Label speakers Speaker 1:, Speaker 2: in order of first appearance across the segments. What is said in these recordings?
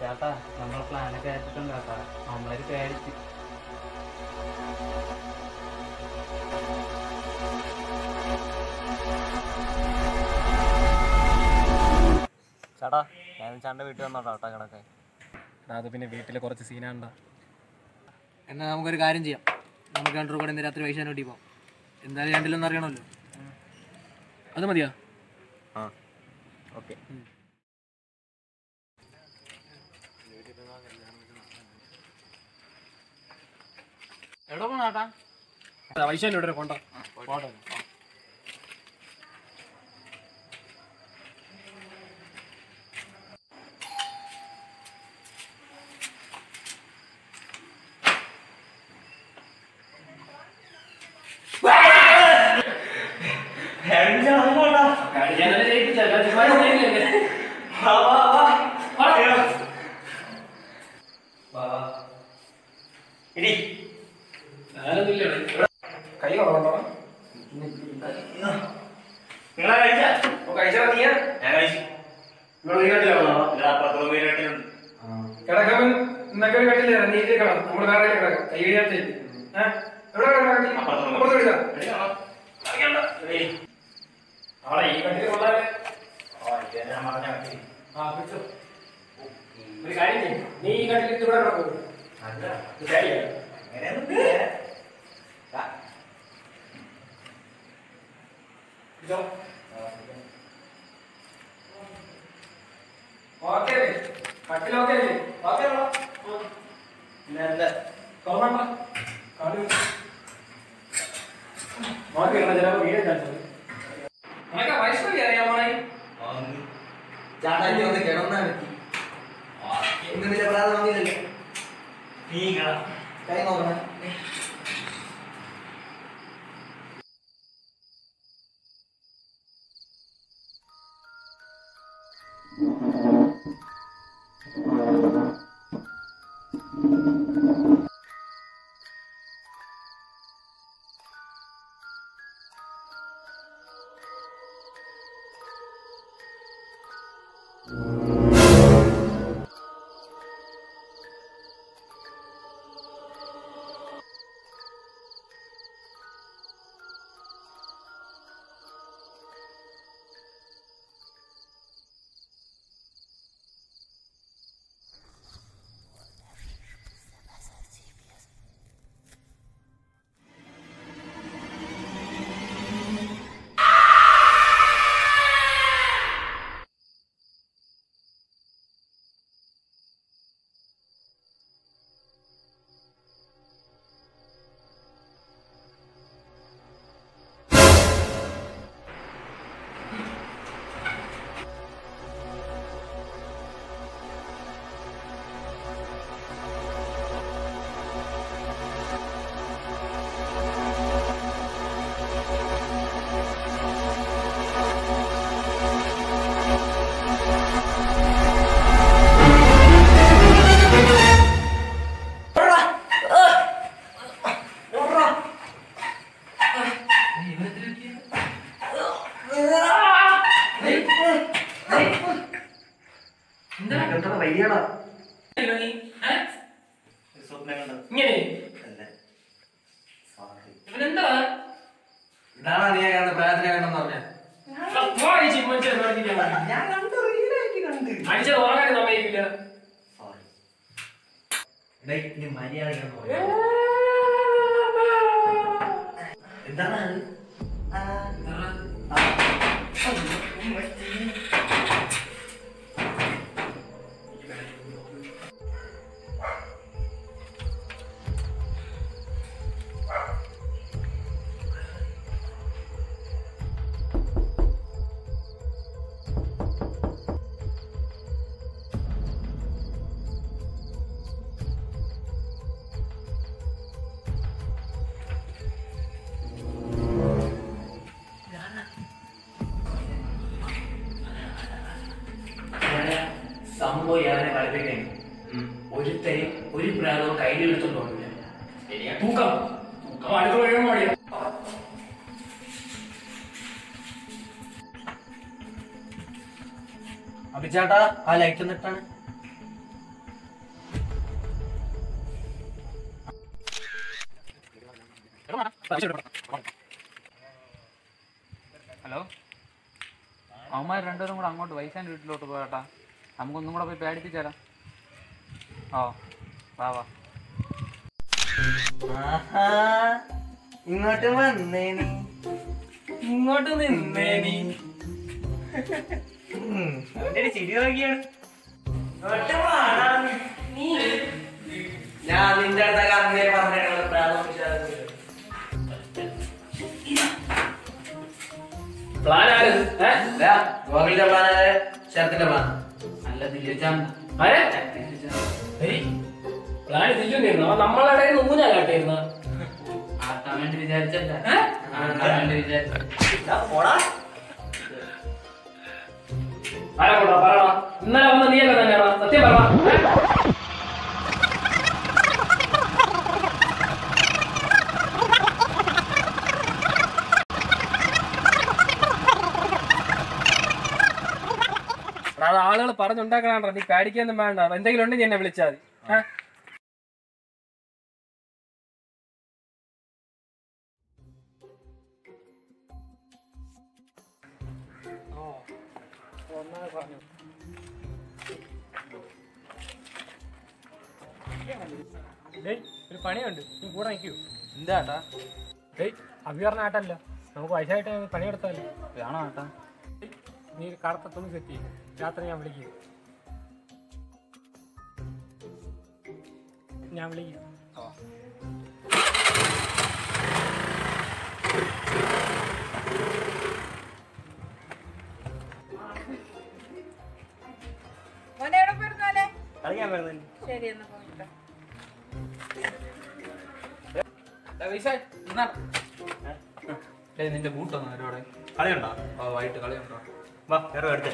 Speaker 1: ചേട്ടാ നമ്മൾ പ്ലാനൊക്കെ ഏറ്റിട്ടുണ്ട് ചേട്ടാ നമ്മളൊരു പേടിച്ച്
Speaker 2: ചേട്ടാ ഞാൻ ചേട്ടൻ്റെ വീട്ടിൽ വന്നോട്ടോ കേട്ടോ കിടക്കാൻ
Speaker 3: അത് പിന്നെ വീട്ടിൽ കുറച്ച് സീനാണ്ടാ
Speaker 4: എന്നാൽ നമുക്കൊരു കാര്യം ചെയ്യാം നമുക്ക് രണ്ടു കൂടെ ഇന്ന് രാത്രി വൈശാൻ വേണ്ടി പോകാം എന്തായാലും രണ്ടിലൊന്നും അറിയണമല്ലോ അത് മതിയോ
Speaker 2: ആ ഓക്കെ
Speaker 1: എവിടെ പോണ ചേട്ടാ
Speaker 3: വൈശാൻ്റെ ഇവിടെ കൊണ്ട കൈ കൊള്ളോ കിടക്കവൻ ഇന്നൊക്കെ ഒരു കട്ടില്ല നീതി കിടക്കാം നമ്മൾ വേറെ കിടക്കാം കൈ കഴിയാത്ത എവിടെ കിടക്കാം അപ്പുറത്ത് കിടക്കാം അവിടെ ഈ കട്ടില് കൊള്ളാതെ ആ പിടിച്ചോ ഒരു കാര്യം ചെയ്യും നീ ഈ കട്ടിൽ ഇവിടെ കിടക്കും ഓക്കെ കട്ടിലൊക്കെ അല്ലേ ഓക്കെ തുറന്നണ്ട കാല് നോക്കി ചിലപ്പോ വീട് ചാൻസ് നിനക്ക് വയസ്സൊക്കെ അറിയാമോണേ
Speaker 4: ചാട്ടാഞ്ചി വന്ന് കിടന്നാ പറ്റി ഇന്ന് നിന്റെ പ്രാർത്ഥന വന്നില്ലല്ലോ കൈ നോക്കണേ വയ്യടാ
Speaker 3: ഇങ്ങനെ ഇവനെന്താ
Speaker 4: ഇതാണ് നീ കാണുന്ന പ്രാർത്ഥന കണ്ടെന്ന് പറഞ്ഞ
Speaker 3: മനുഷ്യൻ ഉറങ്ങാൻ സമ്മതിക്കില്ല
Speaker 4: മര്യാദ എന്താണ് സംഭവം ഇയാളെ കളിപ്പിക്കാൻ ഒരുത്തരും ഒരു പ്രാതവും കയ്യിലെടുത്തോണ്ടില്ല
Speaker 3: തൂക്കം തൂക്കം അടുക്കള കഴിയാൻ പാടില്ല
Speaker 4: അഭിചേട്ടാ ആ ലൈറ്റ് നിട്ടാണ്
Speaker 1: ഹലോ അവന്മാർ രണ്ടുപേരും കൂടെ അങ്ങോട്ട് വൈശാൻ്റെ വീട്ടിലോട്ട് പോകട്ടാ നമുക്കൊന്നും കൂടെ പോയി പേടിപ്പിച്ചാലോ ഓ വാ വാ
Speaker 2: ഇങ്ങോട്ട് വന്നേ നീ ഇങ്ങോട്ട് നിന്നേ നീ ഉം, അവന്റെ ഒരു ചിരി നോക്കിയാണ് ഇങ്ങോട്ട് വാടാ നീ. ഞാൻ നിന്റെ അടുത്തൊക്കെ അന്നേ പറഞ്ഞിട്ടുള്ള പ്രാഥമിക
Speaker 3: പ്ലാൻ ആര്
Speaker 4: ഗോകുലിന്റെ പ്ലാൻ ശരത്തിന്റെ പ്ലാൻ
Speaker 1: നല്ല തിരിച്ചാണ്
Speaker 3: പ്ലാൻ തിരിച്ചു നമ്മളെ ഊഞ്ഞാ കാട്ടിയിരുന്ന
Speaker 1: ആട്ടാൻ വേണ്ടി വിചാരിച്ചല്ല ആട്ടാൻ വേണ്ടി വിചാരിച്ച
Speaker 2: പോടാ
Speaker 3: ആരാ കൊണ്ടാ പറയണ ഇന്നലെ വന്ന നീയല്ല തന്നെയാണോ സത്യം പറ അത് ആളുകൾ പറഞ്ഞുണ്ടാക്കണ നീ പേടിക്കൊന്നും വേണ്ട എന്തെങ്കിലും ഉണ്ടെങ്കിൽ എന്നെ വിളിച്ചാൽ മതി ഏ?
Speaker 5: ഡേയ് ഒരു പണിയുണ്ട് നീ കൂടെ നിൽക്കൂ
Speaker 1: എന്താട്ടാ
Speaker 5: ഡേയ് അഭിവർണ ആട്ടല്ല നമുക്ക് വയസ്സായിട്ട് പണിയെടുത്താലോ
Speaker 1: വേണോ ഏട്ടാ
Speaker 5: ഡേയ്, നീ ഒരു കറുത്ത തുണി സെറ്റ് ചെയ്യും രാത്രി ഞാൻ വിളിക്കും ഞാൻ വിളിക്കും
Speaker 6: മോനെ എവിടെ പോയിരുന്നാലേ
Speaker 2: കളിക്കാൻ വരുന്നുണ്ട്
Speaker 6: ശരി എന്നാ പോയിട്ടോ
Speaker 1: നിന്റെ ബൂട്ടൊന്നും അവരോടെ
Speaker 2: കളിയുണ്ടോ
Speaker 1: ഓ വൈകിട്ട് കളിയുണ്ടോ
Speaker 2: വാ കയറി എടുത്തേ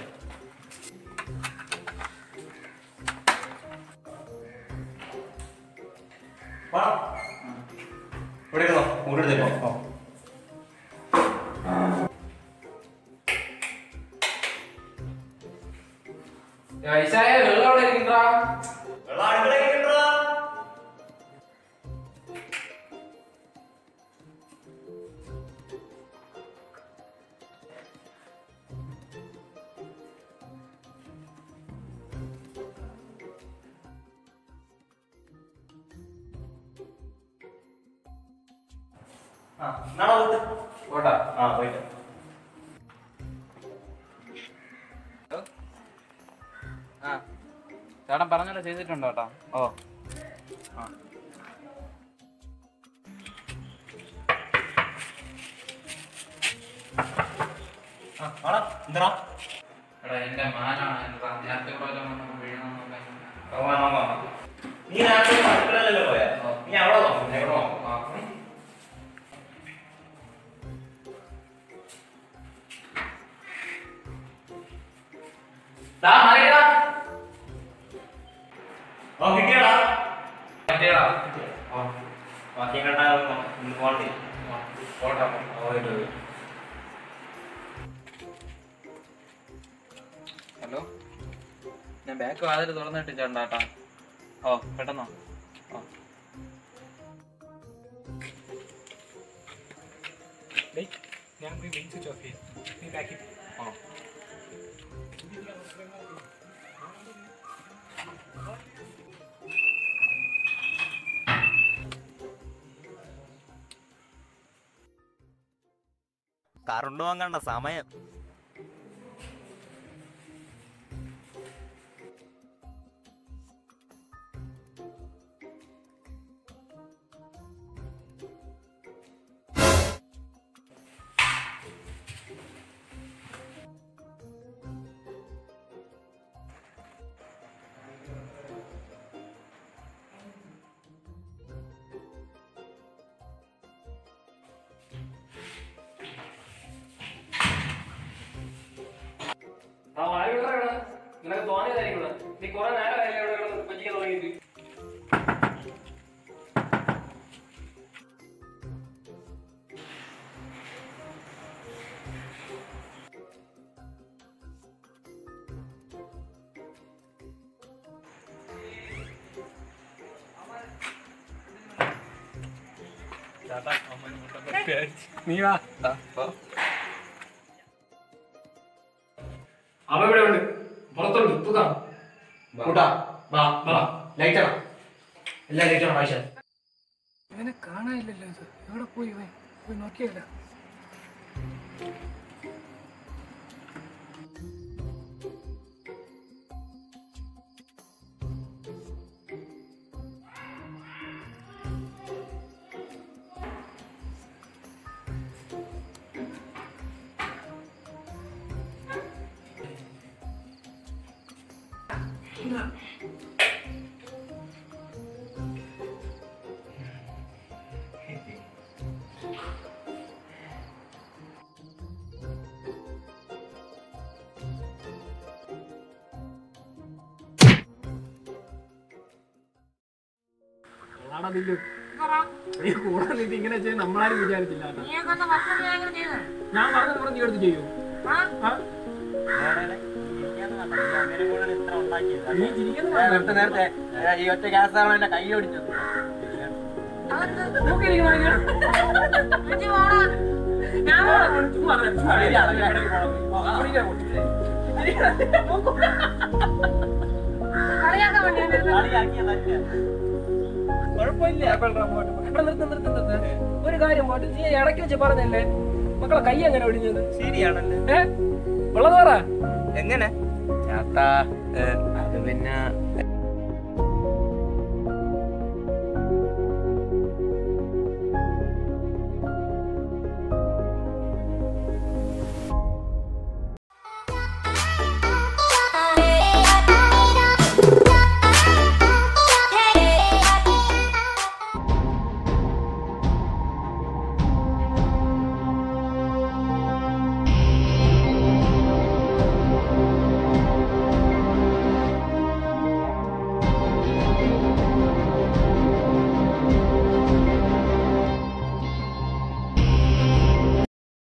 Speaker 2: വാ ഇവിടെ ഇരുന്നോ മൂടെടുത്തേക്കോ
Speaker 1: വെള്ളം അവിടെ ഇരിക്കണ്ടാ
Speaker 2: വെള്ളം അടുക്കളയിൽ ഇടടാ. ആ, നാളെ പോയിട്ട്.
Speaker 1: പോട്ടാ
Speaker 2: ആ പോയിട്ട്
Speaker 1: ആ ചേട്ടൻ പറഞ്ഞല്ലോ ചെയ്തിട്ടുണ്ടോ കേട്ടോ ഓ ആ
Speaker 2: ആ ആടാ എന്താ
Speaker 1: എടാ എന്റെ മാനാണ് എന്താ നേരത്തെ പോലെ വന്നപ്പോ വീഴണമെന്നൊക്കെ
Speaker 2: നീ നേരത്തെ അടുക്കളയിലല്ലോ പോയാ നീ അവിടെ നോക്കും എവിടെ നോക്കും
Speaker 1: ആ. ദാ, മറിയെടാ.
Speaker 2: ഓ കിട്ടിയടാ
Speaker 1: മറ്റേടാ. ഓ,
Speaker 2: ബാക്കി കണ്ടാ ഇന്ന് പോകണ്ടേ
Speaker 1: ഓ, പോട്ടെ.
Speaker 2: പോയിട്ട്
Speaker 1: ഹലോ ഞാൻ ബാക്ക് വാതിൽ തുറന്നിട്ട് ചേട്ടാ ഓ പെട്ടെന്നോ ഓ
Speaker 5: ഡേയ് ഞാൻ പോയി മെയിൻ സ്വിച്ച് ഓഫ് ചെയ്യും നീ ബാക്കി
Speaker 1: ഓ
Speaker 2: കറണ്ട് വാങ്ങണ്ട സമയം
Speaker 3: ആ വായ വിടറാ ഇവിടെ. നിനക്ക് തോന്നിയതായിരിക്കും ഇവിടെ. നീ കുറെ നേരമായില്ലേ ഇവിടെ കിടന്ന് കൊഞ്ചിക്കാൻ തുടങ്ങിയിട്ട്
Speaker 5: നീ വാ
Speaker 3: അവ ഇവിടെ ഉണ്ട് പുറത്തുണ്ട് തൂക്കാം
Speaker 2: കൂട്ടാ വാ വാ ലൈറ്റ് ആണ് എല്ലാ ലൈറ്റും ആവശ്യം
Speaker 3: ഇവനെ കാണാനില്ലല്ലോ ഇത് എവിടെ പോയി ഇവൻ പോയി നോക്കിയല്ല
Speaker 5: ആടാ നില്ല്. നീ കൂടെ നിന്നിട്ട് ഇങ്ങനെ ചെയ്യാൻ നമ്മളാരും വിചാരിച്ചില്ല കേട്ടോ.
Speaker 6: നീയൊക്കെ ഭക്ഷണം ഞാൻ ഇങ്ങനെ ചെയ്തത്
Speaker 5: ഞാൻ പറഞ്ഞത് പറഞ്ഞ് നീ എടുത്ത് ചെയ്യൂ
Speaker 6: ആ
Speaker 5: ആ? നീ ചിരിക്കുന്നത്
Speaker 2: നേരത്തെ നേരത്തെ ഈ ഒറ്റ ഗ്യാസ് ആണ് എന്റെ കൈ ഓടിച്ചത്
Speaker 6: അതെന്ത്?
Speaker 5: നോക്കിയിരിക്കണോ ഇങ്ങനെ?
Speaker 6: ഇജ്ജ് പോടാ. ഞാൻ പോടാ.
Speaker 5: ചുമ്മാ ഇരുന്ന് ചുമ്മാ ഇരുന്ന് ഇടയ്ക്ക് പോണം. ആ, കുടിക്കാൻ പോ.
Speaker 6: കളിയാക്കാൻ വേണ്ടി വന്നിരുന്നത്.
Speaker 5: കുഴപ്പമില്ല ഇവിടെ നിർത്ത് നിർത്ത് നിർത്ത് ഒരു കാര്യം പോട്ട് നീ ഇടയ്ക്ക് വെച്ച് പറഞ്ഞല്ലേ മക്കളെ കൈ എങ്ങനെ ഒടിഞ്ഞത്
Speaker 2: ശരിയാണല്ലേ
Speaker 5: ഏ ഉള്ളത് പറ
Speaker 2: എങ്ങനെ
Speaker 4: ചേട്ടാ അത് പിന്നെ